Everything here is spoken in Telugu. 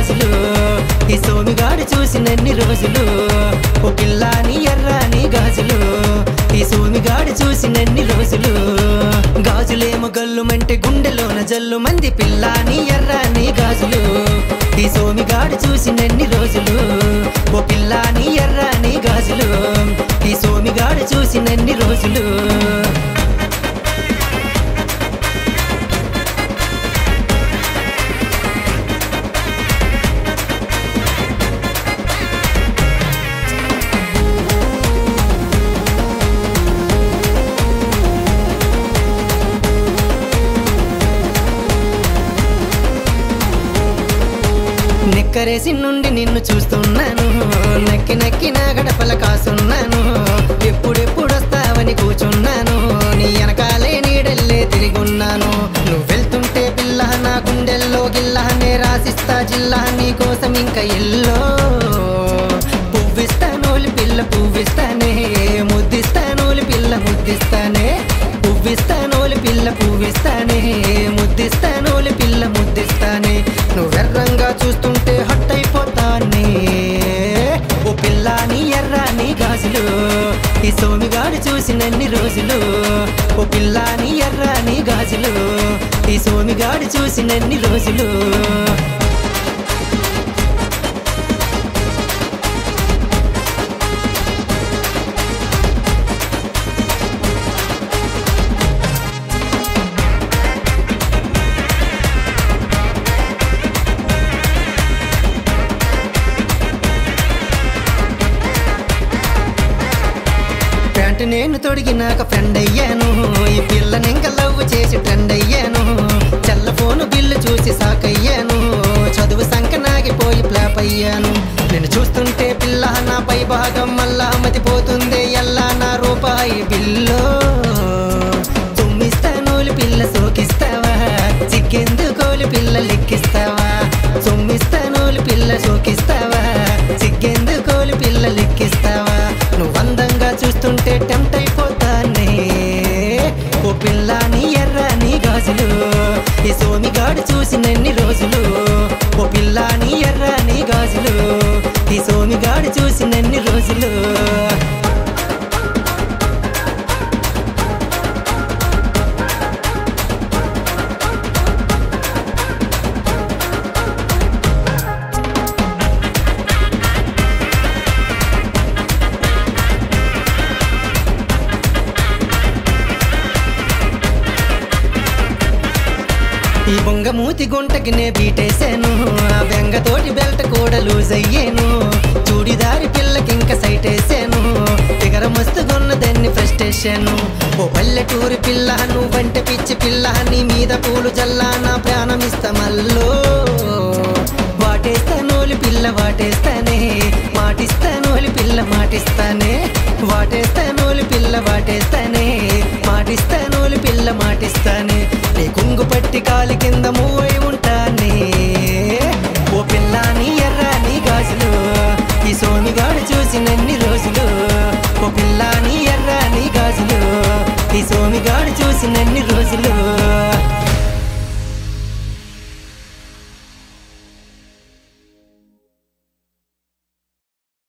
గాజులు ఈ సోమిగాడు చూసినన్ని రోజులు ఓ పిల్లాని ఎర్రాని గాజులు ఈ సోమిగాడు చూసినన్ని రోజులు గాజులేమో గల్లుమంటే గుండెలోన జల్లు మంది పిల్లాని ఎర్రాని గాజులు ఈ సోమిగాడు చూసినన్ని రోజులు ఓ పిల్లాని ఎర్రాని గాజులు ఈ సోమిగాడు చూసినన్ని రోజులు నిక్కరేసి నుండి నిన్ను చూస్తున్నాను నక్కి నక్కి నా గడపల కాసున్నాను ఎప్పుడెప్పుడు వస్తావని కూర్చున్నాను నీ వెనకాలే నీడెల్లే తిరిగున్నాను నువ్వు వెళ్తుంటే పిల్ల నా గుండెల్లో గిల్లానే రాసిస్తా జిల్లా నీ కోసం ఇంకా ఎల్లో పువ్విస్తానోలి పిల్ల పువ్విస్తానే ముద్దిస్తానోలి పిల్ల ముద్దిస్తానే పువ్విస్తానోలి పిల్ల పువ్విస్తానే ముద్దిస్తానోలి పిల్ల ముద్దిస్తానే నువ్వెర్రంగా చూస్తుంటే హట్ అయిపోతానే ఓ పిల్లాని ఎర్రాని గాజులు ఈ సోమిగాడు చూసినన్ని రోజులు ఓ పిల్లాని ఎర్రాని గాజులు ఈ సోమిగాడు చూసినన్ని రోజులు ప్యాంటు నేను తొడిగినాక ఫ్రెండ్ అయ్యాను ఈ పిల్లని ఇంకా లవ్ చేసి ట్రెండ్ అయ్యాను చెల్ల ఫోను బిల్లు చూసి సాకయ్యాను చదువు సంక నాగిపోయి ప్లాప్ అయ్యాను నేను చూస్తుంటే పిల్ల నా పై భాగం మళ్ళా మతిపోతుంది ఎల్లా నా రూపాయి బిల్లు తుమ్మిస్తానోలి పిల్ల సోకిస్తావా సిగ్గెందుకోలి పిల్ల లెక్కిస్తావా తుమ్మిస్తానోలి పిల్ల సోకిస్తావా సిగ్గెందుకోలి పిల్ల లెక్కిస్తావా నువ్వు అందంగా చూస్తుంటే టెంప్ట్ అయిపోతానే ఓ పిల్లాని ఎర్రాని గాజులు ఈ సోమిగాడు చూసినన్ని రోజులు ఓ పిల్లాని ఎర్రాని గాజులు ఈ సోమిగాడు చూసినన్ని రోజులు ఈ బొంగమూతి గుంటకి నే బీటేశాను ఆ బెంగతోటి బెల్ట్ కూడా లూజ్ అయ్యాను చూడిదారి పిల్లకి ఇంకా సైట్ వేసాను ఫిగర మస్తుగున్న దాన్ని ఫ్రస్ట్రేషను ఓ పల్లెటూరి పిల్ల నువ్వంటే పిచ్చి పిల్ల నీ మీద పూలు జల్లా నా ప్రాణం ఇస్తమల్లో వాటేస్తానోలి పిల్ల వాటేస్తానే మాటిస్తానోలి పిల్ల మాటిస్తానే వాటేస్తానోలి పిల్ల వాటేస్తానే మాటిస్తానోలి పిల్ల మాటిస్తానే నీ కుంగు పట్టి కాలి కింద మూవై ఉంటానే ఓ పిల్లాని ఎర్రాని గాజులు ఈ సోమిగాడు చూసినన్ని రోజులు ఓ పిల్లాని ఎర్రాని గాజులు ఈ సోమిగాడు చూసినన్ని రోజులు